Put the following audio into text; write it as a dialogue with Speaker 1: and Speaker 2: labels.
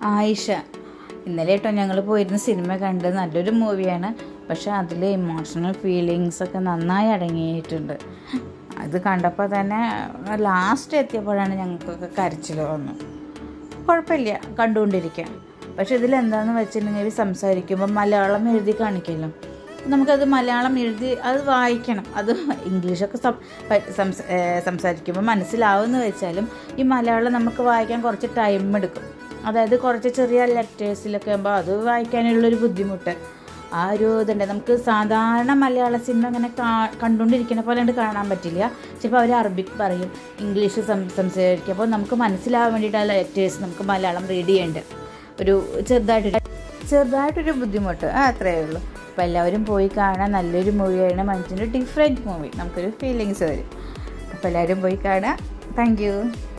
Speaker 1: ആയിഷ ഇന്നലെ കേട്ടോ ഞങ്ങൾ പോയിരുന്ന സിനിമ കണ്ട് നല്ലൊരു മൂവിയാണ് പക്ഷെ അതിൽ ഇമോഷണൽ ഫീലിങ്സ് ഒക്കെ നന്നായി അടങ്ങിയിട്ടുണ്ട് അത് കണ്ടപ്പോൾ തന്നെ ലാസ്റ്റ് എത്തിയപ്പോഴാണ് ഞങ്ങൾക്കൊക്കെ കരച്ചിൽ വന്നു കുഴപ്പമില്ല കണ്ടുകൊണ്ടിരിക്കാം പക്ഷെ ഇതിലെന്താണെന്ന് വെച്ചിട്ടുണ്ടെങ്കിൽ സംസാരിക്കുമ്പോൾ മലയാളം എഴുതി കാണിക്കുമല്ലോ നമുക്കത് മലയാളം എഴുതി അത് വായിക്കണം അത് ഇംഗ്ലീഷൊക്കെ സം പ- സംസ ഏഹ് സംസാരിക്കുമ്പോൾ മനസ്സിലാവുമെന്ന് വെച്ചാലും ഈ മലയാളം നമുക്ക് വായിക്കാൻ കുറച്ച് ടൈം എടുക്കും അതായത് കുറച്ച് ചെറിയ ലെറ്റേഴ്സിലൊക്കെ ആകുമ്പോൾ അത് വായിക്കാനുള്ളൊരു ബുദ്ധിമുട്ട് ആ ഒരു ഇതുണ്ട് നമുക്ക് സാധാരണ മലയാള സിനിമ ഇങ്ങനെ കാ കണ്ടുകൊണ്ടിരിക്കുന്ന പോലെ ഉണ്ട് കാണാൻ പറ്റില്ല ചിലപ്പോൾ അവർ അറബിക് പറയും ഇംഗ്ലീഷ് സം സംസാരിക്കും അപ്പോൾ നമുക്ക് മനസ്സിലാവാൻ വേണ്ടിയിട്ട് ആ ലെറ്റേഴ്സ് നമുക്ക് മലയാളം റീഡ് ചെയ്യേണ്ടത് ഒരു ചെറുതായിട്ട് ചെറുതായിട്ടൊരു ബുദ്ധിമുട്ട് ആ അത്രയേ ഉള്ളൂ അപ്പോൾ എല്ലാവരും പോയി കാണാൻ നല്ലൊരു മൂവിയാണ് മനസ്സിൻ്റെ ഡിഫറെൻറ്റ് മൂവി നമുക്കൊരു ഫീലിങ്സ് വരും അപ്പോൾ എല്ലാവരും പോയി കാണാം താങ്ക് യു